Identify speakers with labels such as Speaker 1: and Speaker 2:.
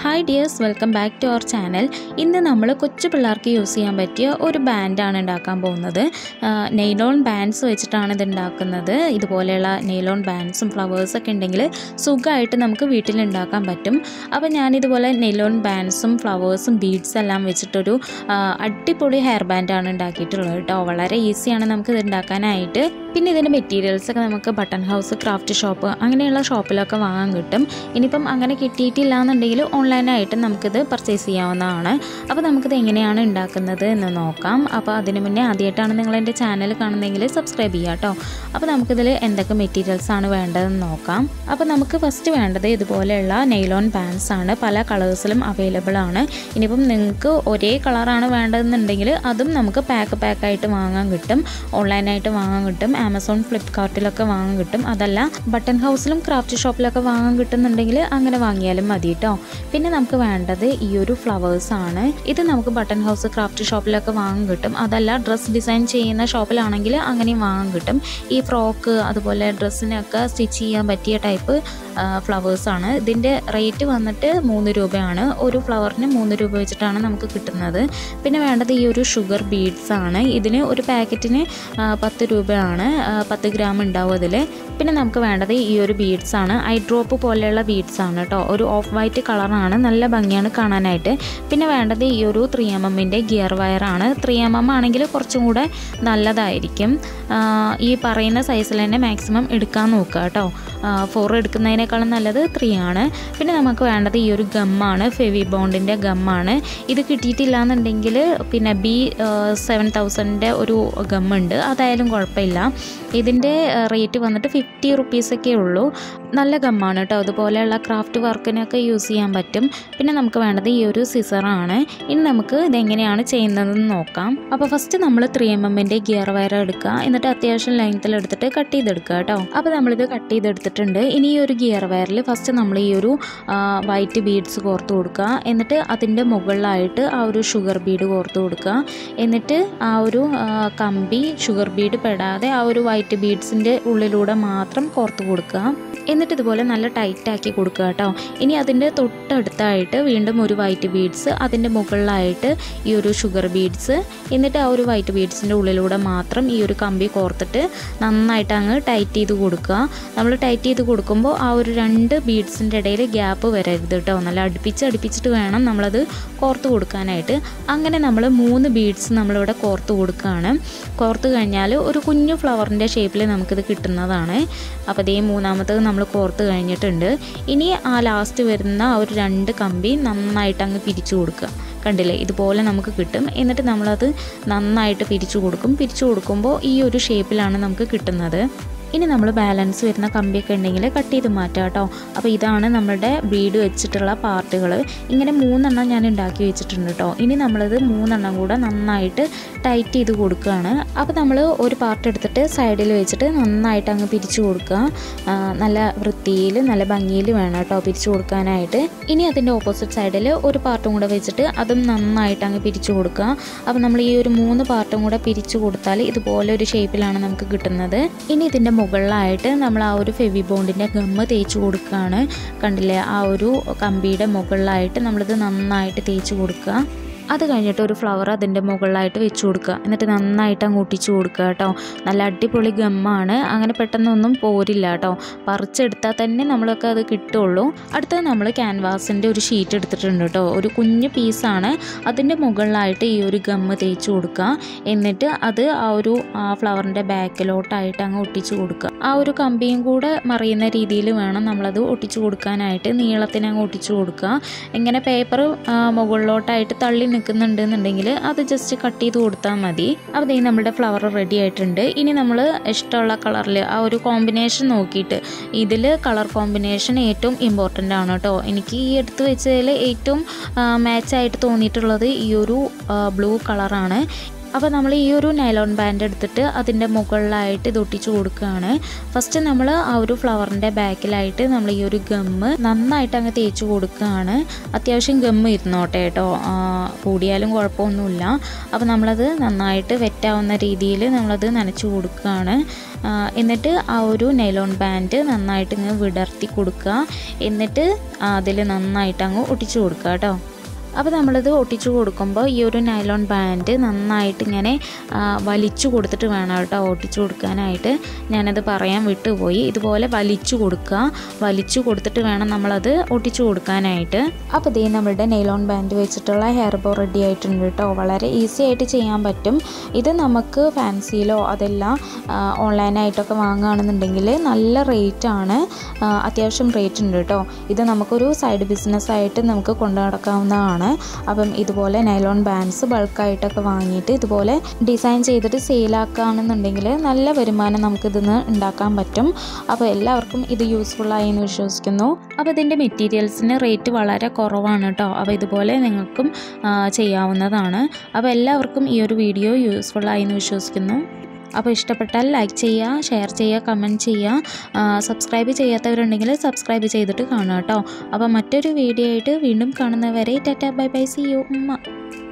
Speaker 1: hi dears welcome back to our channel ഇന്ന് നമ്മൾ കൊച്ചു പിള്ളേർക്ക് യൂസ് ചെയ്യാൻ പറ്റിയ ഒരു ബാൻഡാണ് ഉണ്ടാക്കാൻ പോകുന്നത് നെയ്ലോൺ ബാൻഡ്സ് വെച്ചിട്ടാണ് ഇത് ഉണ്ടാക്കുന്നത് ഇതുപോലെയുള്ള നെയ്ലോൺ ബാൻഡ്സും ഫ്ലവേഴ്സൊക്കെ ഉണ്ടെങ്കിൽ സുഖമായിട്ട് നമുക്ക് വീട്ടിൽ ഉണ്ടാക്കാൻ പറ്റും അപ്പോൾ ഞാനിതുപോലെ നെയ്ലോൺ ബാൻഡ്സും ഫ്ലവേഴ്സും ബീഡ്സ് എല്ലാം വെച്ചിട്ടൊരു ആ, അടിപൊളി ഹെയർ ബാൻഡാണ് ഉണ്ടാക്കിയിട്ടുള്ളത് കേട്ടോ വളരെ ഈസിയാണ് നമുക്ക് ഇത് ഉണ്ടാക്കാനായിട്ട് പിന്നെ ഇതിൻ്റെ മെറ്റീരിയൽസൊക്കെ നമുക്ക് ബട്ടൺ ഹൗസ് ക്രാഫ്റ്റ് ഷോപ്പ് അങ്ങനെയുള്ള ഷോപ്പിലൊക്കെ വാങ്ങാൻ കിട്ടും ഇനിയിപ്പം അങ്ങനെ കിട്ടിയിട്ടില്ല എന്നുണ്ടെങ്കിൽ ഓൺലൈനായിട്ട് നമുക്കിത് പർച്ചേസ് ചെയ്യാവുന്നതാണ് അപ്പോൾ നമുക്കിത് എങ്ങനെയാണ് ഉണ്ടാക്കുന്നത് എന്ന് നോക്കാം അപ്പോൾ അതിന് മുന്നേ ആദ്യമായിട്ടാണ് നിങ്ങൾ എൻ്റെ ചാനൽ കാണുന്നതെങ്കിൽ സബ്സ്ക്രൈബ് ചെയ്യുക കേട്ടോ അപ്പോൾ നമുക്കിതിൽ എന്തൊക്കെ മെറ്റീരിയൽസ് ആണ് വേണ്ടതെന്ന് നോക്കാം അപ്പോൾ നമുക്ക് ഫസ്റ്റ് വേണ്ടത് ഇതുപോലെയുള്ള നെയ്ലോൺ പാൻസ് ആണ് പല കളേഴ്സിലും അവൈലബിൾ ആണ് ഇനിയിപ്പം നിങ്ങൾക്ക് ഒരേ കളറാണ് വേണ്ടതെന്നുണ്ടെങ്കിൽ അതും നമുക്ക് പാക്ക് പാക്കായിട്ട് വാങ്ങാൻ കിട്ടും ഓൺലൈനായിട്ട് വാങ്ങാൻ കിട്ടും ആമസോൺ ഫ്ലിപ്കാർട്ടിലൊക്കെ വാങ്ങാൻ കിട്ടും അതല്ല ബട്ടൺ ഹൗസിലും ക്രാഫ്റ്റ് ഷോപ്പിലൊക്കെ വാങ്ങാൻ കിട്ടുന്നുണ്ടെങ്കിൽ അങ്ങനെ വാങ്ങിയാലും മതി കേട്ടോ പിന്നെ നമുക്ക് വേണ്ടത് ഈ ഒരു ഫ്ലവേഴ്സ് ആണ് ഇത് നമുക്ക് ബട്ടൺ ഹൗസ് ക്രാഫ്റ്റ് ഷോപ്പിലൊക്കെ വാങ്ങാൻ കിട്ടും അതല്ല ഡ്രസ്സ് ഡിസൈൻ ചെയ്യുന്ന ഷോപ്പിലാണെങ്കിൽ അങ്ങനെയും വാങ്ങാൻ കിട്ടും ഈ ഫ്രോക്ക് അതുപോലെ ഡ്രസ്സിനൊക്കെ സ്റ്റിച്ച് ചെയ്യാൻ പറ്റിയ ടൈപ്പ് ഫ്ലവേഴ്സ് ആണ് ഇതിൻ്റെ റേറ്റ് വന്നിട്ട് മൂന്ന് രൂപയാണ് ഒരു ഫ്ലവറിന് മൂന്ന് രൂപ വെച്ചിട്ടാണ് നമുക്ക് കിട്ടുന്നത് പിന്നെ വേണ്ടത് ഈ ഒരു ഷുഗർ ബീഡ്സ് ആണ് ഇതിന് ഒരു പാക്കറ്റിന് ആ, പത്ത് രൂപയാണ് ആ, പത്ത് ഗ്രാം ഉണ്ടാവും അതിൽ പിന്നെ നമുക്ക് വേണ്ടത് ഈ ഒരു ബീഡ്സ് ആണ് ഐ ഡ്രോപ്പ് പോലെയുള്ള ബീഡ്സ് ആണ് കേട്ടോ ഒരു ഓഫ് വൈറ്റ് കളറാണ് നല്ല ഭംഗിയാണ് കാണാനായിട്ട് പിന്നെ വേണ്ടത് ഈ ഒരു ത്രീ എം എമ്മിൻ്റെ ഗിയർ വയറാണ് ത്രീ എം എം ആണെങ്കിൽ കുറച്ചും കൂടെ നല്ലതായിരിക്കും ആ, ഈ പറയുന്ന സൈസിൽ തന്നെ മാക്സിമം എടുക്കാൻ നോക്കുക കേട്ടോ ഫോർ എടുക്കുന്നതിനേക്കാളും നല്ലത് ത്രീ ആണ് പിന്നെ നമുക്ക് വേണ്ടത് ഈ ഒരു ഗമ്മാണ് ഫെവി ബോണ്ടിൻ്റെ ഗമ്മാണ് ഇത് കിട്ടിയിട്ടില്ല എന്നുണ്ടെങ്കിൽ പിന്നെ ബി സെവൻ തൗസൻഡിൻ്റെ ഒരു ഗമ്മുണ്ട് അതായാലും കുഴപ്പമില്ല ഇതിൻ്റെ റേറ്റ് വന്നിട്ട് ഫിഫ്റ്റി റുപ്പീസൊക്കെ ഉള്ളൂ നല്ല ഗമ്മാണ് കേട്ടോ അതുപോലെയുള്ള ക്രാഫ്റ്റ് വർക്കിനൊക്കെ യൂസ് ചെയ്യാൻ പറ്റും പിന്നെ നമുക്ക് വേണ്ടത് ഈ ഒരു സിസറാണ് ഇനി നമുക്ക് ഇതെങ്ങനെയാണ് ചെയ്യുന്നതെന്ന് നോക്കാം അപ്പോൾ ഫസ്റ്റ് നമ്മൾ ത്രീ എം എമ്മിൻ്റെ ഗിയർ വയർ എടുക്കുക എന്നിട്ട് അത്യാവശ്യം ലെങ്ത്തിൽ എടുത്തിട്ട് കട്ട് ചെയ്തെടുക്കുക കേട്ടോ അപ്പോൾ നമ്മളിത് കട്ട് ചെയ്തെടുത്തിട്ടുണ്ട് ഇനി ഈ ഒരു ഗിയർ വയറിൽ ഫസ്റ്റ് നമ്മൾ ഈ ഒരു വൈറ്റ് ബീഡ്സ് കോർത്ത് കൊടുക്കുക എന്നിട്ട് അതിൻ്റെ മുകളിലായിട്ട് ആ ഒരു ഷുഗർ ബീഡ് കോർത്ത് കൊടുക്കുക എന്നിട്ട് ആ ഒരു ആ, കമ്പി ഷുഗർ ബീഡ് പെടാതെ ആ ഒരു വൈറ്റ് ബീഡ്സിൻ്റെ ഉള്ളിലൂടെ മാത്രം കോർത്ത് കൊടുക്കുക എന്നിട്ട് ഇതുപോലെ നല്ല ടൈറ്റ് ആക്കി കൊടുക്കുക കേട്ടോ ഇനി അതിൻ്റെ തൊട്ടടുത്തായിട്ട് വീണ്ടും ഒരു വൈറ്റ് ബീഡ്സ് അതിൻ്റെ മുകളിലായിട്ട് ഈ ഒരു ഷുഗർ ബീഡ്സ് എന്നിട്ട് ആ ഒരു വൈറ്റ് ബീഡ്സിൻ്റെ ഉള്ളിലൂടെ മാത്രം ഈ ഒരു കമ്പി കോർത്തിട്ട് നന്നായിട്ട് അങ്ങ് ടൈറ്റ് ചെയ്ത് കൊടുക്കുക നമ്മൾ ടൈറ്റ് ചെയ്ത് കൊടുക്കുമ്പോൾ ആ ഒരു രണ്ട് ബീഡ്സിൻ്റെ ഇടയിൽ ഗ്യാപ്പ് വരരുത് കേട്ടോ നല്ല അടുപ്പിച്ച് അടുപ്പിച്ചിട്ട് വേണം നമ്മളത് കോർത്ത് കൊടുക്കാനായിട്ട് അങ്ങനെ നമ്മൾ മൂന്ന് ബീഡ്സ് നമ്മളിവിടെ കോർത്ത് കൊടുക്കുകയാണ് കോർത്ത് കഴിഞ്ഞാൽ ഒരു കുഞ്ഞു ഫ്ലവറിൻ്റെ ഷേപ്പിൽ നമുക്കിത് കിട്ടുന്നതാണ് അപ്പോൾ ഇതേ മൂന്നാമത്തത് നമ്മൾ കോർത്ത് കഴിഞ്ഞിട്ടുണ്ട് ഇനി ആ ലാസ്റ്റ് വരുന്ന ആ ഒരു രണ്ട് കമ്പി നന്നായിട്ട് അങ്ങ് പിരിച്ചു കൊടുക്കുക കണ്ടില്ലേ ഇതുപോലെ നമുക്ക് കിട്ടും എന്നിട്ട് നമ്മളത് നന്നായിട്ട് പിരിച്ചു കൊടുക്കും പിരിച്ചു കൊടുക്കുമ്പോൾ ഈ ഒരു ഷേപ്പിലാണ് നമുക്ക് കിട്ടുന്നത് ഇനി നമ്മൾ ബാലൻസ് വരുന്ന കമ്പിയൊക്കെ ഉണ്ടെങ്കിൽ കട്ട് ചെയ്ത് മാറ്റാം കേട്ടോ അപ്പോൾ ഇതാണ് നമ്മുടെ ബീഡ് വെച്ചിട്ടുള്ള പാർട്ടുകൾ ഇങ്ങനെ മൂന്നെണ്ണം ഞാൻ ഉണ്ടാക്കി വെച്ചിട്ടുണ്ട് കേട്ടോ ഇനി നമ്മളത് മൂന്നെണ്ണം കൂടെ നന്നായിട്ട് ടൈറ്റ് ചെയ്ത് കൊടുക്കുകയാണ് അപ്പോൾ നമ്മൾ ഒരു പാർട്ട് എടുത്തിട്ട് സൈഡിൽ വെച്ചിട്ട് നന്നായിട്ട് അങ്ങ് പിരിച്ചു കൊടുക്കുക ആ, നല്ല വൃത്തിയിൽ നല്ല ഭംഗിയിൽ വേണം കേട്ടോ പിരിച്ചു കൊടുക്കാനായിട്ട് ഇനി അതിൻ്റെ ഓപ്പോസിറ്റ് സൈഡിൽ ഒരു പാർട്ടും കൂടെ വെച്ചിട്ട് അതും നന്നായിട്ട് അങ്ങ് പിരിച്ചു കൊടുക്കുക അപ്പോൾ നമ്മൾ ഈ ഒരു മൂന്ന് പാർട്ടും കൂടെ പിരിച്ചു കൊടുത്താൽ ഇതുപോലെ ഒരു ഷേപ്പിലാണ് നമുക്ക് കിട്ടുന്നത് ഇനി ഇതിൻ്റെ മുകളിലായിട്ട് നമ്മൾ ആ ഒരു ഫെവി ബോണ്ടിൻ്റെ ഗമ്മ് തേച്ച് കൊടുക്കുകയാണ് കണ്ടില്ലേ ആ ഒരു കമ്പിയുടെ മുകളിലായിട്ട് നമ്മളിത് നന്നായിട്ട് തേച്ച് കൊടുക്കുക അത് കഴിഞ്ഞിട്ട് ഒരു ഫ്ലവർ അതിൻ്റെ മുകളിലായിട്ട് വെച്ച് കൊടുക്കുക എന്നിട്ട് നന്നായിട്ട് അങ്ങ് ഒട്ടിച്ച് കൊടുക്കുക കേട്ടോ നല്ല അടിപൊളി ഗമ്മാണ് അങ്ങനെ പെട്ടെന്നൊന്നും പോരില്ല കേട്ടോ പറിച്ചെടുത്താൽ തന്നെ നമ്മളൊക്കെ അത് കിട്ടുള്ളൂ അടുത്തത് നമ്മൾ ക്യാൻവാസിൻ്റെ ഒരു ഷീറ്റ് എടുത്തിട്ടുണ്ട് കേട്ടോ ഒരു കുഞ്ഞു പീസാണ് അതിൻ്റെ മുകളിലായിട്ട് ഈ ഒരു ഗമ്മ് തേച്ച് കൊടുക്കുക എന്നിട്ട് അത് ആ ഒരു ആ ഫ്ലവറിൻ്റെ ബാക്കിലോട്ടായിട്ട് അങ്ങ് ഒട്ടിച്ച് കൊടുക്കുക ആ ഒരു കമ്പിയും കൂടെ മറിയുന്ന രീതിയിൽ വേണം നമ്മളത് ഒട്ടിച്ച് കൊടുക്കാനായിട്ട് നീളത്തിന് അങ്ങ് ഒട്ടിച്ച് കൊടുക്കുക ഇങ്ങനെ പേപ്പർ മുകളിലോട്ടായിട്ട് തള്ളി നിൽക്കുന്നുണ്ട് എന്നുണ്ടെങ്കിൽ അത് ജസ്റ്റ് കട്ട് ചെയ്ത് കൊടുത്താൽ മതി അപ്പോൾ ദേ നമ്മുടെ ഫ്ലവർ റെഡി ആയിട്ടുണ്ട് ഇനി നമ്മൾ ഇഷ്ടമുള്ള കളറിൽ ആ ഒരു കോമ്പിനേഷൻ നോക്കിയിട്ട് ഇതിൽ കളർ കോമ്പിനേഷൻ ഏറ്റവും ഇമ്പോർട്ടൻ്റ് ആണ് കേട്ടോ എനിക്ക് ഈ എടുത്ത് വെച്ചതിൽ ഏറ്റവും മാച്ചായിട്ട് തോന്നിയിട്ടുള്ളത് ഈ ഒരു ബ്ലൂ കളറാണ് അപ്പോൾ നമ്മൾ ഈ ഒരു നൈലോൺ ബാൻഡ് എടുത്തിട്ട് അതിൻ്റെ മുകളിലായിട്ട് ഇത് ഒട്ടിച്ച് കൊടുക്കുകയാണ് ഫസ്റ്റ് നമ്മൾ ആ ഒരു ഫ്ലവറിൻ്റെ ബാക്കിലായിട്ട് നമ്മൾ ഈ ഒരു ഗമ്മ് നന്നായിട്ട് അങ്ങ് തേച്ച് കൊടുക്കുകയാണ് അത്യാവശ്യം ഗമ്മ് ഇരുന്നോട്ടെ കേട്ടോ ആ, കൂടിയാലും കുഴപ്പമൊന്നുമില്ല അപ്പോൾ നമ്മളത് നന്നായിട്ട് വെറ്റാവുന്ന രീതിയിൽ നമ്മളത് നനച്ച് കൊടുക്കുകയാണ് ആ, എന്നിട്ട് ആ ഒരു നൈലോൺ ബാൻഡ് നന്നായിട്ട് ഇങ്ങ് വിടർത്തി കൊടുക്കുക എന്നിട്ട് അതിൽ നന്നായിട്ട് അങ്ങ് ഒട്ടിച്ച് കൊടുക്കുക കേട്ടോ അപ്പോൾ നമ്മളിത് ഒട്ടിച്ചു കൊടുക്കുമ്പോൾ ഈ ഒരു നൈലോൺ ബാൻഡ് നന്നായിട്ട് ഇങ്ങനെ ആ, വലിച്ചു കൊടുത്തിട്ട് വേണം കേട്ടോ ഒട്ടിച്ചു കൊടുക്കാനായിട്ട് ഞാനത് പറയാൻ വിട്ടുപോയി ഇതുപോലെ വലിച്ചു കൊടുക്കുക വലിച്ചു കൊടുത്തിട്ട് വേണം നമ്മളത് ഒട്ടിച്ചു കൊടുക്കാനായിട്ട് അപ്പോൾ ഇതേ നമ്മളുടെ നെയിലോൺ ബാൻഡ് വെച്ചിട്ടുള്ള ഹെയർ ബോ റെഡി ആയിട്ടുണ്ട് കേട്ടോ വളരെ ഈസി ആയിട്ട് ചെയ്യാൻ പറ്റും ഇത് നമുക്ക് ഫാൻസിയിലോ അതെല്ലാം ആ, ഓൺലൈനായിട്ടൊക്കെ വാങ്ങുകയാണെന്നുണ്ടെങ്കിൽ നല്ല റേറ്റാണ് അത്യാവശ്യം റേറ്റ് ഉണ്ട് കേട്ടോ ഇത് നമുക്കൊരു സൈഡ് ബിസിനസ്സായിട്ട് നമുക്ക് കൊണ്ടു നടക്കാവുന്നതാണ് അപ്പം ഇതുപോലെ നൈലോൺ ബാൻഡ്സ് ബൾക്കായിട്ടൊക്കെ വാങ്ങിയിട്ട് ഇതുപോലെ ഡിസൈൻ ചെയ്തിട്ട് സെയിലാക്കുകയാണെന്നുണ്ടെങ്കിൽ നല്ല വരുമാനം നമുക്കിതിന്ന് ഉണ്ടാക്കാൻ പറ്റും അപ്പോൾ എല്ലാവർക്കും ഇത് യൂസ്ഫുള്ളായി എന്ന് വിശ്വസിക്കുന്നു അപ്പോൾ ഇതിൻ്റെ മെറ്റീരിയൽസിന് റേറ്റ് വളരെ കുറവാണ് കേട്ടോ അപ്പോൾ ഇതുപോലെ നിങ്ങൾക്കും ആ, ചെയ്യാവുന്നതാണ് അപ്പോൾ എല്ലാവർക്കും ഈ ഒരു വീഡിയോ യൂസ്ഫുള്ളായി എന്ന് വിശ്വസിക്കുന്നു അപ്പോൾ ഇഷ്ടപ്പെട്ടാൽ ലൈക്ക് ചെയ്യുക ഷെയർ ചെയ്യുക കമൻറ്റ് ചെയ്യുക സബ്സ്ക്രൈബ് ചെയ്യാത്തവരുണ്ടെങ്കിൽ സബ്സ്ക്രൈബ് ചെയ്തിട്ട് കാണുക കേട്ടോ അപ്പോൾ മറ്റൊരു വീഡിയോ ആയിട്ട് വീണ്ടും കാണുന്നവരെ tata bye bye see you ഉമ്മ